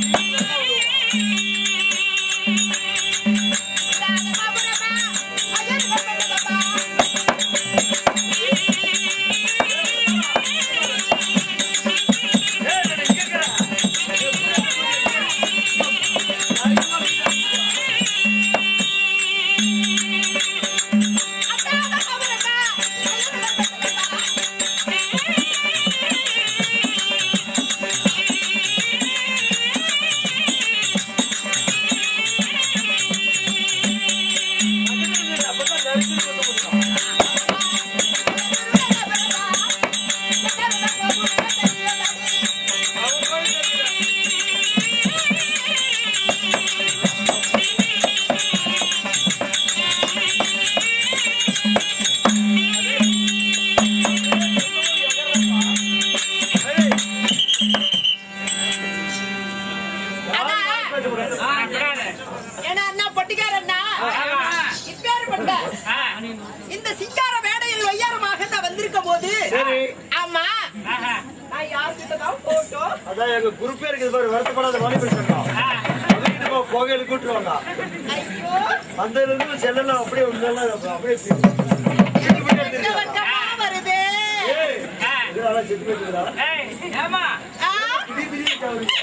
ஏன்னா அண்ணா பொட்டிக்காரண்ணா இப்பேற்பட்ட இந்த சிங்கார மேடையில் வையாரமாக நான் வந்திருக்கும் போது சரி ஆமா நான் யார்கிட்ட தான் போட்டோ அதான் எங்க குரூப்பே இருக்குது பாரு வருத்தப்படாத வாலிபர் சங்கம் அதுக்கிட்ட போ கோகையில கூட்டு வாங்க ஐயோ அந்த இருந்து செல்லலாம் அப்படியே உள்ள அப்படியே எனக்கு வெக்க வெக்கமா வருது ஏய், இதெல்லாம் செத்து போயிட்டுருக்குடா. ஆ, திடீர் திடீர்னு கவனிக்க.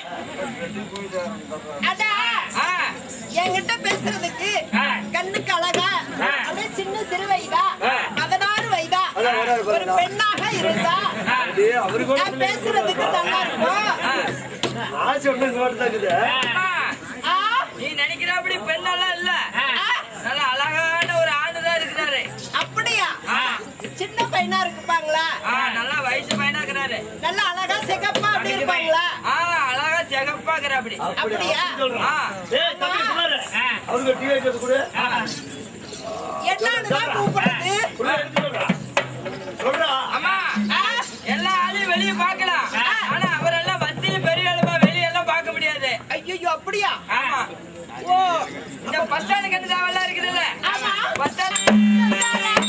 அடா என்கிட்ட பேசுறதுக்கு கண்ணுக்கு அழகா அப்படியே சின்ன சிறு வயதா பதினாறு வயதா அதான் வராரு ஒரு பாருடா. பெண்ணாக இருந்தா அப்படியே அவரு கூட நான் பேசுறதுக்கு நல்லா இருக்கும் நான் சொன்ன நோட்டு தான் இருக்குது. ஆ, நீ நினைக்கிறாப்படி பெண்ணெல்லாம் இல்ல ஆ, நல்ல அழகான ஒரு ஆண்டு தான் இருக்கிறாரு அப்படியா சின்ன பையனா இருப்பாங்களா ஆ, நல்லா வயசு பையனா இருக்கிறாரு நல்ல அழகா சிகப்பா அப்படி இருப்பாங்களா ஆ அழகா செகப்பாக்குறாப்படி அப்படி அப்படியா? அப்படி சொல்றான். ஆ. ஏய், தம்பி, குமாரு, அவருக்கு டீ வைக்கிறது கொடு. என்னன்னுதான் கூப்பிடுறது கொடு, எடுத்து சொல்றா. சொல்றா. அம்மா ஆ, எல்லா ஆளையும் வெளிய பார்க்கலாம் ஆனா அவரெல்லாம் வசதியில பெரிய அளவா வெளியெல்லாம் பார்க்க முடியாது ஐயோ அப்படியா ஆமா ஓ இந்த பஸ் ஸ்டாண்டுக்கு என்ன தேவையெல்லாம் இருக்குதுல்ல ஆமா பஸ் ஸ்டாண்ட்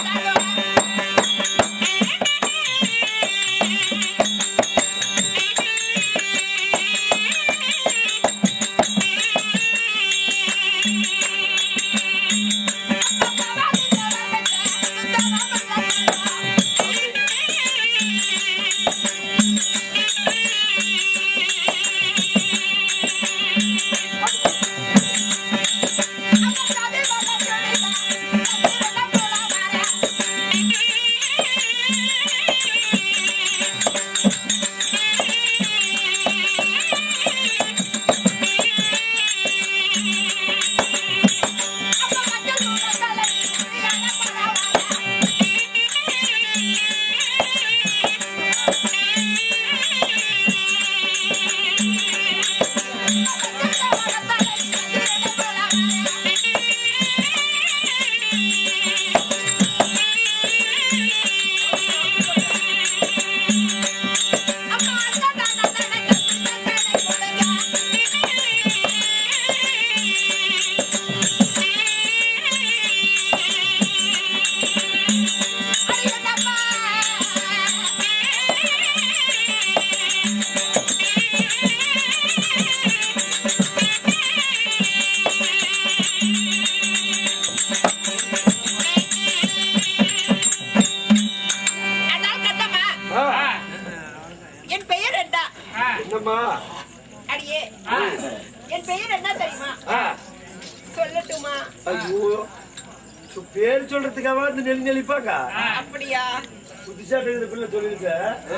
அண்ணா கண்ணம்மா ஆ, என் பெயர் என்ன என்னம்மா அடியே என் பெயர் என்ன தெரியுமா ஆ, சொல்லட்டுமா ஐயோ சு- பேர் சொல்றதுக்காக வந்து நெல் நெளிப்பாங்க அப்படியா புதுசா இருக்கிற பிள்ளை சொல்லிருக்க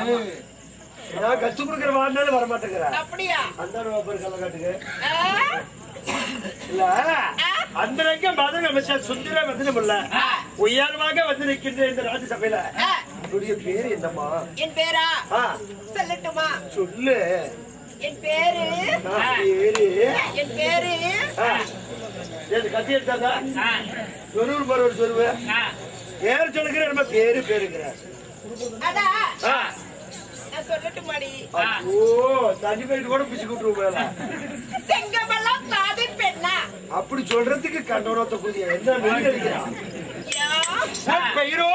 நான் கத்து கொடுக்குற வாழ்நாள் வர மாட்டேங்கிறேன் அப்படியா அந்த பேர் கள்ளக்காட்டுக்கு ஆ, இல்ல அந்த ரங்கம் மதம் அமைச்சர் சுந்தர வந்தனம் இல்ல உயர்வாக வந்து நிற்கின்ற இந்த ராஜ்யசபையில ஆ, உன்னுடைய பேர் என்னம்மா என் பேரா ஆ, சொல்லட்டுமா சொல்லு என் பேரு நான் பேரு என் பேரு ஆ, ஏது கத்தி எடுத்தாங்க சொருவர் மறுவர் சொருவு பேர் சொல்லுகிற நம்ம பேரு பேருங்கிற அடா ஆ, நான் சொல்லட்டுமாடி ஐயோ தண்ணி போயிட்டு கூட பிச்சு கூட்டுருவோம் மேல செங்கமெல்லாம் தாதி பெண்ணா அப்படி சொல்றதுக்கு கண்டோனத்தை புதிய என்ன நெல் அடிக்கிறான் யா, பெயரோ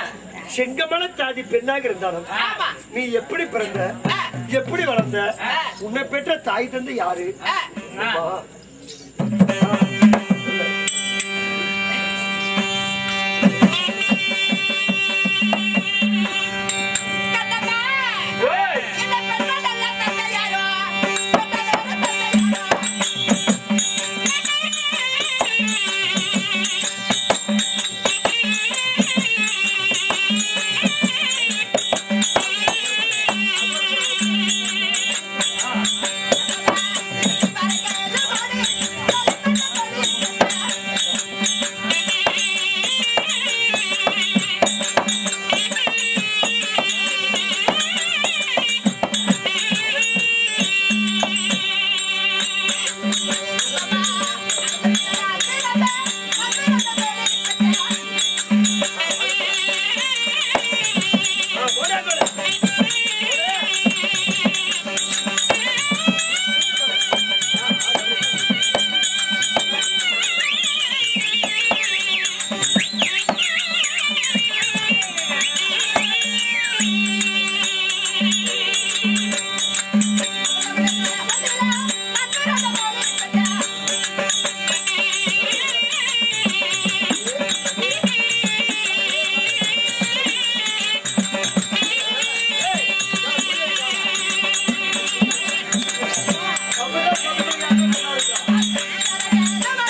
செங்கமல தாதி பெண்ணாக இருந்தாலும் ஆமா நீ எப்படி பிறந்த ஆ, எப்படி வளர்ந்த ஆ. உன்னை பெற்ற தாய் தந்து யாரு ஆ. அம்மா. கண்ணம்மா, ஏய், என்னை பெற்றதெல்லாம் தந்தை யாரோ? பெற்றதெல்லாம் தந்தை யாரோ? ஆ, போடா, போடா. அப்பதான் சமையல் யாரும் நல்லா இருக்கா?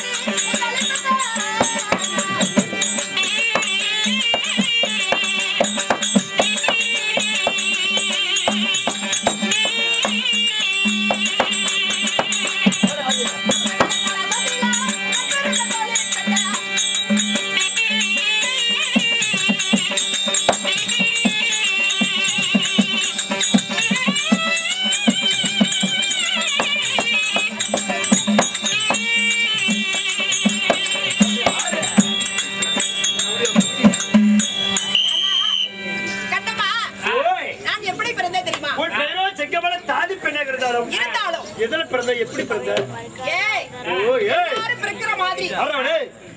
கண்ணம்மா, ஓய், நான் எப்படி பிறந்தேன் தெரியுமா உன் பெயரோ செங்கமல தாதி பெண்ணாக இருந்தாலும் இருந்தாலும் எதுல பிறந்த எப்படி பிறந்த ஏய் ஓ ஏய் எல்லாரும் பிறக்கிற மாதிரி யாரவனே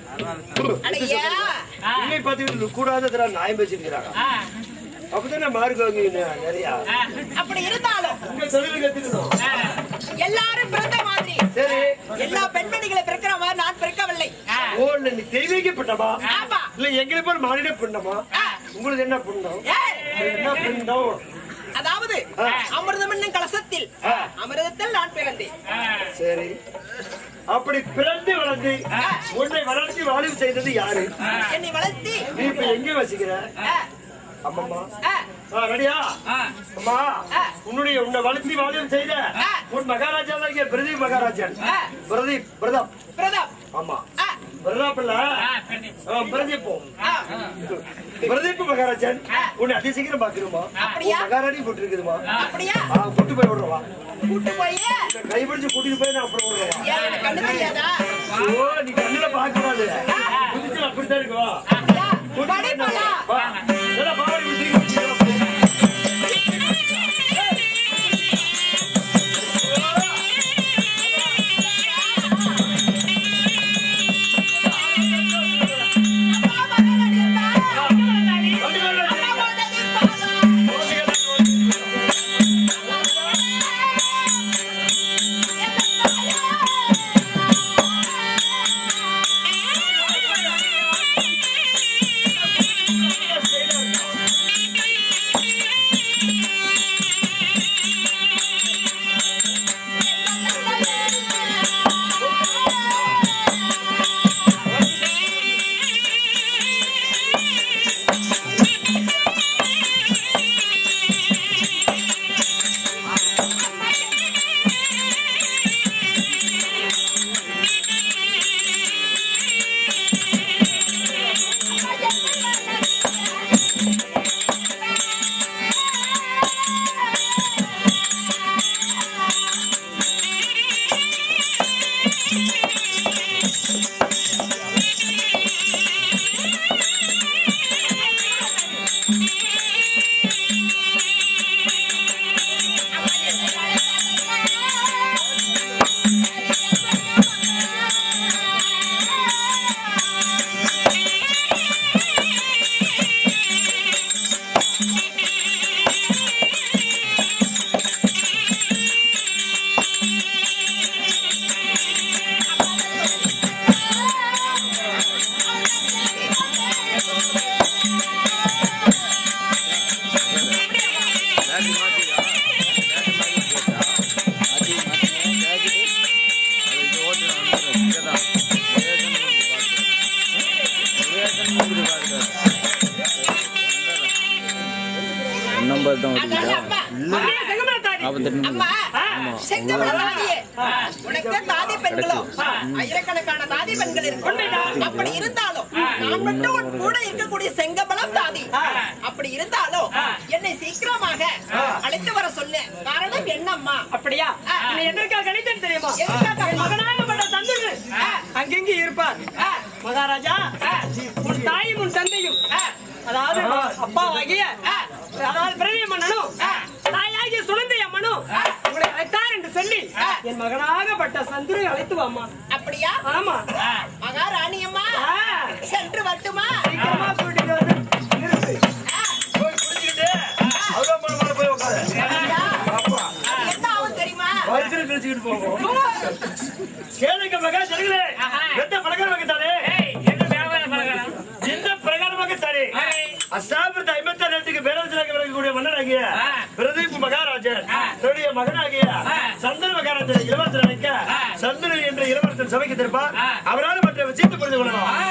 அடையா இல்லை பார்த்துக்கிட்டு கூடாத நாயம் பேசிருக்கிறாங்க அப்பதானே மார்க் வாங்குவீங்க நிறையா அப்படி இருந்தாலும் உங்க தொழில் கத்துக்கணும் எல்லாரும் பிறந்த மாதிரி சரி எல்லா பெண்மணிகளை பிறக்கிற மாதிரி நான் பிறக்கவில்லை ஓ இல்ல நீ தெய்வீகப்பட்டமா ஆமா இல்ல எங்களை போல மானிட பிண்டமா ஆ. உங்களுக்கு என்ன பிண்டம் ஏய், என்ன பிண்டம் அதாவது ஆ. அமிர்தம் என்னும் கலசத்தில் ஆ. அமிர்தத்தில் நான் பிறந்தேன் சரி அப்படி பிறந்து வளர்ந்து உன்னை வளர்ச்சி வாழும் செய்தது யாரு என்னை வளர்த்தி நீ இப்ப எங்க வசிக்கிற ஆ, அம்மம்மா ஆ, ஆ, ரெடியா அம்மா ஆ. உன்னுடைய உன்னை வளர்த்தி வாழும் செய்த ஆ. உன் மகாராஜா தான் இங்க பிரதீப் மகாராஜன் ஆ. பிரதீப் பிரதாப் பிரதாப் ஆமா ஆ, பிரதாப் இல்ல ஆ, பிரதீப் ஆ, பிரதீப் மகாராஜன் உன்னை அதி சீக்கிரம் பாக்கணுமா அப்படியா? மகாராணி போட்டு இருக்குதுமா அப்படியா ஆ, கூட்டு போய் விடுறவா கூட்டு போய் கைப்பிடிச்சு கூட்டிட்டு போய் நான் அப்புறம் விடுறவா ஏன் எனக்கு கண்ணு தெரியாதா ஓ நீ கண்ணுல பாக்கூடாது புதுச்சு அப்படித்தான் இருக்கு வா அப்படியா படிப்பலா வா இதெல்லாம் பாவாடை இப்படி தூக்கி வச்சுக்கலாம். ஆ செங்கமல தாதியே உனக்கு தாதி பெண்களோ ஆயிரக்கணக்கான தாதி பெண்கள் இருக்கும் அப்படி இருந்தாலும் நான் மட்டும் உன் கூட இருக்கக்கூடிய செங்கமலம் தாதி அப்படி இருந்தாலும் என்னை சீக்கிரமாக அழைத்து வர சொல்லு காரணம் என்னம்மா அப்படியா நீ எதற்காக கணிதம் தெரியுமா எதற்காக? என் மகனாகப்பட்ட தந்தது அங்கெங்கே இருப்பார் மகாராஜா உன் தாயும் உன் தந்தையும் அதாவது அப்பாவாகிய அதாவது பிரதிய மன்னனும் தாயாகிய சுழந்தை அம்மனும் உங்களை அழைத்தார் என்று சொல்லி என் மகனாகப்பட்ட சந்துரை அழைத்து வாமா அப்படியா ஆமா மகாராணி அம்மா ஆ, சென்று வரட்டுமா சீக்கிரமா கூட்டிட்டு வந்து நிறுத்து. போய் குளிச்சுக்கிட்டு அவ்வளவு மணி மேல போய் உட்காரு ஐயா, ஆமா என்ன ஆகும் தெரியுமா வயிற்றுல கிழிச்சுக்கிட்டு போவோம் கேளுங்க மகா சரிகளே எந்த பிரகாரமாக தானே இந்த பிரகாரமாக தானே அஸ்தாபிரத ஐம்பத்தாறு இடத்துக்கு பேரரசராக விளங்கக்கூடிய மன்னனாகிய பிரதீப் மகாராஜன் தன்னுடைய மகனாகிய சந்தன மகாராஜன் இளவரசர் அழைக்க சந்தன என்ற இளவரசர் சபைக்கு திருப்பார் அவரால் மற்ற விஷயத்தை புரிந்து கொள்ளலாம்